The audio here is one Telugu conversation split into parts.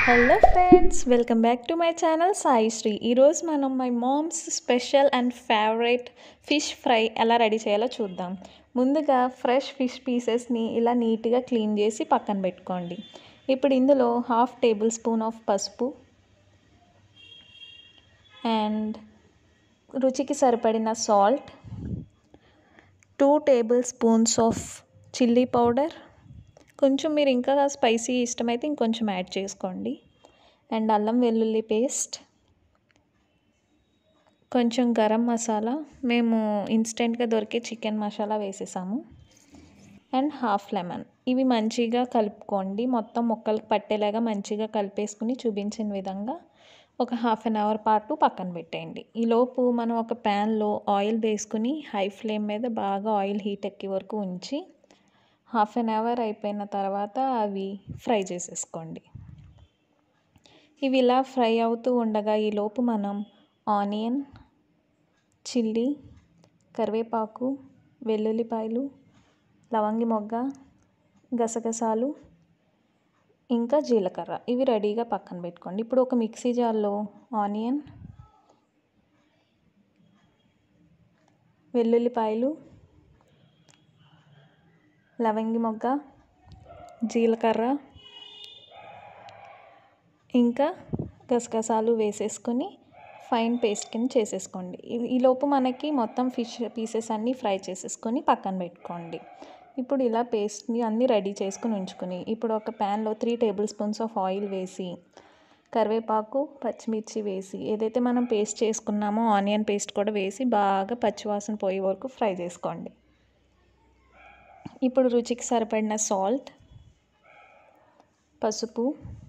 hello friends welcome back to my channel Sai Sri ఈరోజు మనం my mom's special and favourite fish fry ఎలా రెడీ చేయాలో చూద్దాం ముందుగా ఫ్రెష్ ఫిష్ పీసెస్ని ఇలా నీట్గా క్లీన్ చేసి పక్కన పెట్టుకోండి ఇప్పుడు ఇందులో హాఫ్ టేబుల్ స్పూన్ ఆఫ్ పసుపు అండ్ రుచికి సరిపడిన salt two tablespoons of chilli powder కొంచెం మీరు ఇంకా స్పైసీ ఇష్టమైతే ఇంకొంచెం యాడ్ చేసుకోండి అండ్ అల్లం వెల్లుల్లి పేస్ట్ కొంచెం గరం మసాలా మేము ఇన్స్టెంట్గా దొరికే చికెన్ మసాలా వేసేసాము అండ్ హాఫ్ లెమన్ ఇవి మంచిగా కలుపుకోండి మొత్తం ముక్కలకు పట్టేలాగా మంచిగా కలిపేసుకుని చూపించిన విధంగా ఒక హాఫ్ అన్ అవర్ పాటు పక్కన పెట్టేయండి ఈలోపు మనం ఒక ప్యాన్లో ఆయిల్ వేసుకుని హై ఫ్లేమ్ మీద బాగా ఆయిల్ హీట్ ఎక్కే వరకు ఉంచి హాఫ్ అన్ అవర్ అయిపోయిన తర్వాత అవి ఫ్రై చేసేసుకోండి ఇవి ఇలా ఫ్రై అవుతూ ఉండగా ఈలోపు మనం ఆనియన్ చిల్లీ కరివేపాకు వెల్లుల్లిపాయలు లవంగి మొగ్గ గసగసాలు ఇంకా జీలకర్ర ఇవి రెడీగా పక్కన పెట్టుకోండి ఇప్పుడు ఒక మిక్సీ జార్లో ఆనియన్ వెల్లుల్లిపాయలు లవంగి మొగ్గ జీలకర్ర ఇంకా గసగసాలు వేసేసుకొని ఫైన్ పేస్ట్ కింద చేసేసుకోండి ఈలోపు మనకి మొత్తం ఫిష్ పీసెస్ అన్నీ ఫ్రై చేసేసుకొని పక్కన పెట్టుకోండి ఇప్పుడు ఇలా పేస్ట్ని అన్నీ రెడీ చేసుకుని ఉంచుకొని ఇప్పుడు ఒక ప్యాన్లో three tablespoons of oil వేసి కరివేపాకు పచ్చిమిర్చి వేసి ఏదైతే మనం పేస్ట్ చేసుకున్నామో ఆనియన్ పేస్ట్ కూడా వేసి బాగా పచ్చివాసన పోయే వరకు ఫ్రై చేసుకోండి ఇప్పుడు రుచికి సరిపడిన సాల్ట్ పసుపు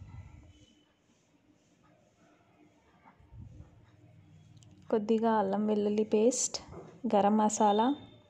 కొద్దిగా అల్లం వెల్లుల్లి paste garam masala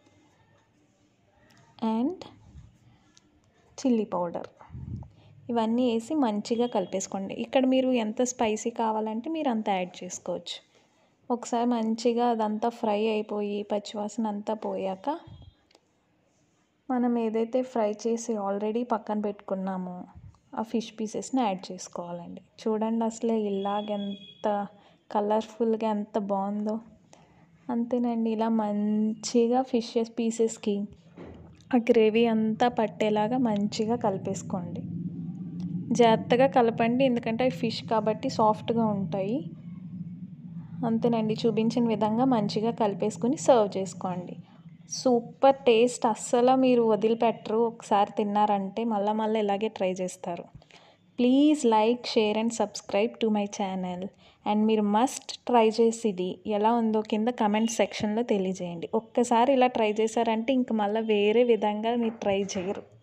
and chilli powder ఇవన్నీ వేసి మంచిగా కలిపేసుకోండి ఇక్కడ మీరు ఎంత స్పైసీ కావాలంటే మీరు అంత యాడ్ చేసుకోవచ్చు ఒకసారి మంచిగా అదంతా ఫ్రై అయిపోయి పచ్చివాసన అంతా పోయాక మనం ఏదైతే ఫ్రై చేసి ఆల్రెడీ పక్కన పెట్టుకున్నామో ఆ ఫిష్ పీసెస్ని యాడ్ చేసుకోవాలండి చూడండి అసలే ఇలాగెంత కలర్ఫుల్గా ఎంత బాగుందో అంతేనండి ఇలా మంచిగా ఫిష్ పీసెస్కి ఆ గ్రేవీ అంతా పట్టేలాగా మంచిగా కలిపేసుకోండి జాగ్రత్తగా కలపండి ఎందుకంటే అవి ఫిష్ కాబట్టి సాఫ్ట్గా ఉంటాయి అంతేనండి చూపించిన విధంగా మంచిగా కలిపేసుకుని సర్వ్ చేసుకోండి సూపర్ టేస్ట్ అస్సలు మీరు వదిలిపెట్టరు ఒకసారి తిన్నారంటే మళ్ళీ మళ్ళీ ఇలాగే ట్రై చేస్తారు please like share and subscribe to my channel and మీరు మస్ట్ ట్రై చేసి ఇది ఎలా ఉందో కింద కమెంట్ సెక్షన్లో తెలియజేయండి ఒక్కసారి ఇలా ట్రై చేశారంటే ఇంక మళ్ళీ వేరే విధంగా మీరు ట్రై చేయరు